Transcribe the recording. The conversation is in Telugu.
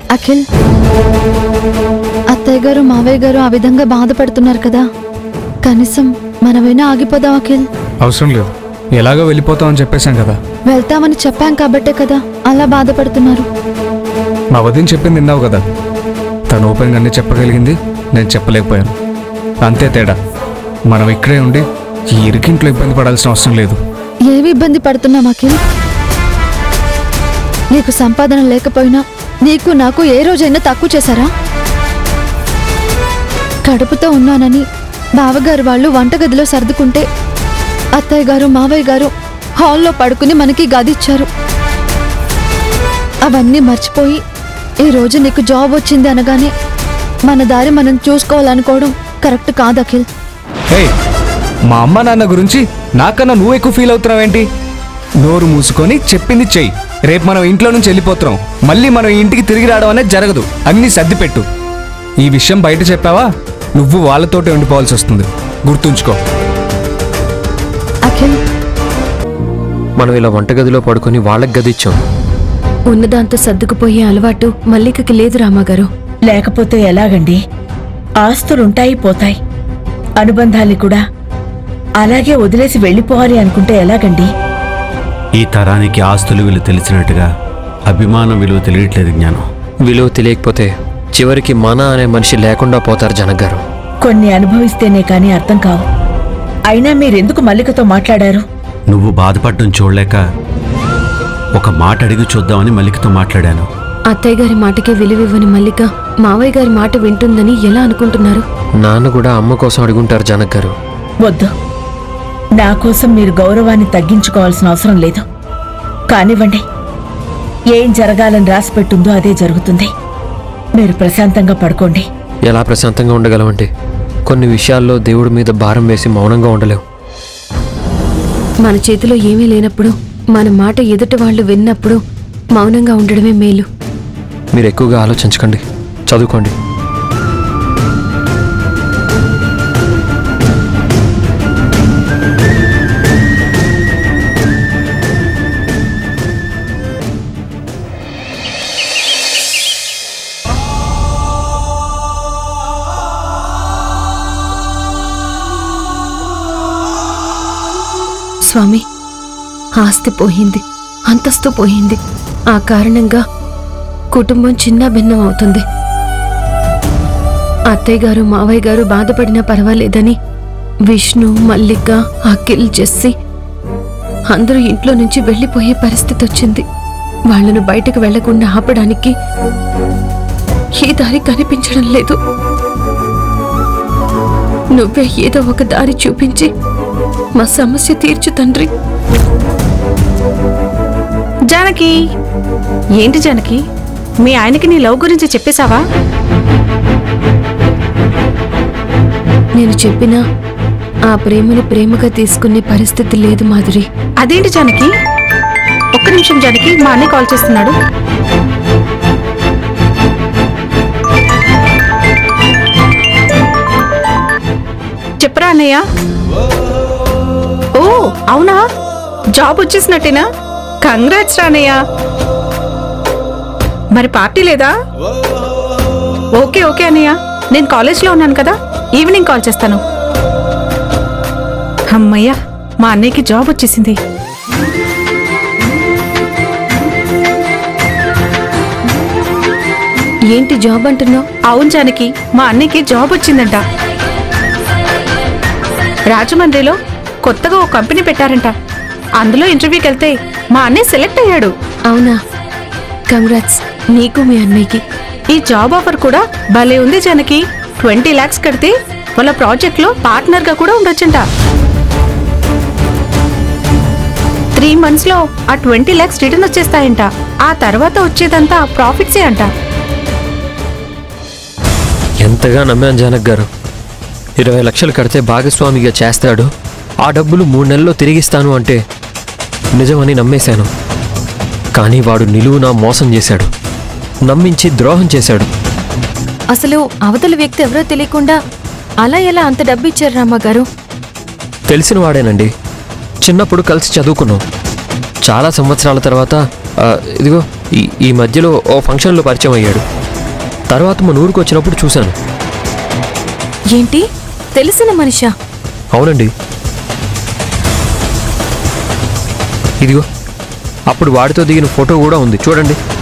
అఖిల్ అత్తయ్య గారు మావయ్య గారు ఆ విధంగా బాధపడుతున్నారు కదా కనీసం మనమైనా ఆగిపోదాం అఖిల్ అవసరం లేదు ఎలాగో వెళ్ళిపోతామని చెప్పేశాం కదా వెళ్తామని చెప్పాం కాబట్టే కదా అలా బాధపడుతున్నారు మా వదిన చెప్పింది విన్నావు కదా తను ఓపెన్గా అన్నీ చెప్పగలిగింది నేను చెప్పలేకపోయాను అంతే తేడా మనం ఇక్కడే ఉండి ఈ ఇరికింట్లో ఇబ్బంది పడాల్సిన అవసరం లేదు ఏమి ఇబ్బంది పడుతున్నాం అఖిల్ నీకు సంపాదన లేకపోయినా నీకు నాకు ఏ రోజైనా తక్కువ చేశారా కడుపుతో ఉన్నానని బావగారు వాళ్ళు వంటగదిలో సర్దుకుంటే అత్తయ్య గారు మావయ్య గారు హాల్లో పడుకుని మనకి గది ఇచ్చారు అవన్నీ మర్చిపోయి ఈ రోజు నీకు జాబ్ వచ్చింది అనగానే మన దారి మనం చూసుకోవాలనుకోవడం కరెక్ట్ కాదు అఖిల్ హే మా అమ్మ నాన్న గురించి నాకన్నా నువ్వు ఎక్కువ ఫీల్ అవుతున్నావేంటి నోరు మూసుకొని చెప్పింది చెయ్యి రేపు మనం ఇంట్లో నుంచి వెళ్ళిపోతున్నాం మళ్ళీ మనం ఇంటికి తిరిగి రావడం అనేది జరగదు అన్నీ సర్దిపెట్టు ఈ విషయం బయట చెప్పావా నువ్వు వాళ్ళతోటే ఉండిపోవాల్సి వస్తుంది గుర్తుంచుకో అఖిల్ మనం ఇలా వంటగదిలో పడుకొని వాళ్ళకి గది ఇచ్చాం ఉన్నదాంతో సర్దుకుపోయే అలవాటు మల్లికకి లేదు రామాగారు లేకపోతే ఎలాగండి ఆస్తులుంటాయి పోతాయి అనుబంధాల్ని కూడా అలాగే వదిలేసి వెళ్ళిపోవాలి అనుకుంటే ఎలాగండి ఈ తరానికి ఆస్తుల విలువ తెలిసినట్టుగా అభిమానం విలువ తెలియట్లేదు జ్ఞానం విలువ తెలియకపోతే చివరికి మన అనే మనిషి లేకుండా పోతారు జనగారు కొన్ని అనుభవిస్తేనే కాని అర్థం కావు అయినా మీరెందుకు మల్లికతో మాట్లాడారు నువ్వు బాధపడడం చూడలేక ఒక మాట అడిగి చూద్దామని మల్లికతో మాట్లాడాను అత్తయ్య గారి మాటకే విలువివ్వని మల్లిక మావయ్య గారి మాట వింటుందని ఎలా అనుకుంటున్నారు నాన్న కూడా అమ్మ కోసం అడుగుంటారు జనక్ గారు వద్దు నా కోసం మీరు గౌరవాన్ని తగ్గించుకోవాల్సిన అవసరం లేదు కానివ్వండి ఏం జరగాలని రాసిపెట్టుందో అదే జరుగుతుంది మీరు ప్రశాంతంగా పడుకోండి ఎలా ప్రశాంతంగా ఉండగలమండి కొన్ని విషయాల్లో దేవుడి మీద భారం వేసి మౌనంగా ఉండలేం మన చేతిలో ఏమీ లేనప్పుడు మన మాట ఎదుటి వాళ్ళు విన్నప్పుడు మౌనంగా ఉండడమే మేలు మీరు ఎక్కువగా ఆలోచించకండి చదువుకోండి స్వామి ఆస్తి పోయింది అంతస్తు పోయింది ఆ కారణంగా కుటుంబం చిన్న భిన్నం అవుతుంది అత్తయ్య గారు మావయ్య గారు బాధపడినా పర్వాలేదని విష్ణు మల్లిక అఖిల్ జెస్సి అందరూ ఇంట్లో నుంచి వెళ్ళిపోయే పరిస్థితి వచ్చింది వాళ్ళను బయటకు వెళ్లకుండా ఆపడానికి ఏ దారి కనిపించడం లేదు నువ్వే ఏదో ఒక దారి చూపించి మా సమస్య తీర్చు తండ్రి జానకి ఏంటి జానకి మీ ఆయనకి నీ లవ్ గురించి చెప్పేశావా నేను చెప్పినా ఆ ప్రేమని ప్రేమగా తీసుకునే పరిస్థితి లేదు మాధురి అదేంటి జానకి ఒక్క నిమిషం జానకి మా అన్నయ్య కాల్ చేస్తున్నాడు చెప్పరా అన్నయ్య ఓ అవునా జాబ్ వచ్చేసినట్టేనా కంగ్రాట్స్ రా అన్నయ్య మరి పార్టీ లేదా ఓకే ఓకే అన్నయ్య నేను కాలేజ్లో ఉన్నాను కదా ఈవినింగ్ కాల్ చేస్తాను అమ్మయ్యా మా అన్నయ్యకి జాబ్ వచ్చేసింది ఏంటి జాబ్ అంటున్నావు అవును జానకి మా అన్నయ్యకి జాబ్ వచ్చిందంట రాజమండ్రిలో కొత్తగా ఒక కంపెనీ పెట్టారంట అందులో ఇంటర్వ్యూకి వెళ్తే మా అన్నయ్య సెలెక్ట్ అయ్యాడు అవునా కంగ్రాట్స్ నీకు మీ అన్నయ్యకి ఈ జాబ్ ఆఫర్ కూడా భలే ఉంది జానకి ట్వంటీ లాక్స్ కడితే వాళ్ళ ప్రాజెక్ట్ లో పార్ట్నర్ గా కూడా ఉండొచ్చంట త్రీ మంత్స్ లో ఆ ట్వంటీ లాక్స్ రిటర్న్ వచ్చేస్తాయంట ఆ తర్వాత వచ్చేదంతా ప్రాఫిట్సే అంట ఎంతగా నమ్మాను జనక్ గారు ఇరవై లక్షలు కడితే భాగస్వామిగా చేస్తాడు ఆ డబ్బులు మూడు నెలల్లో తిరిగిస్తాను అంటే నిజమని నమ్మేశాను కానీ వాడు నిలువునా మోసం చేశాడు నమ్మించి ద్రోహం చేశాడు అసలు అవతల వ్యక్తి ఎవరో తెలియకుండా అలా ఎలా అంత డబ్బు ఇచ్చారు రామ్మగారు తెలిసిన వాడేనండి చిన్నప్పుడు కలిసి చదువుకున్నాం చాలా సంవత్సరాల తర్వాత ఆ, ఇదిగో ఈ ఈ మధ్యలో ఓ ఫంక్షన్లో పరిచయం అయ్యాడు తర్వాత మన ఊరికి వచ్చినప్పుడు చూశాను ఏంటి తెలిసిన మనిషా అవునండి ఇదిగో అప్పుడు వాడితో దిగిన ఫోటో కూడా ఉంది చూడండి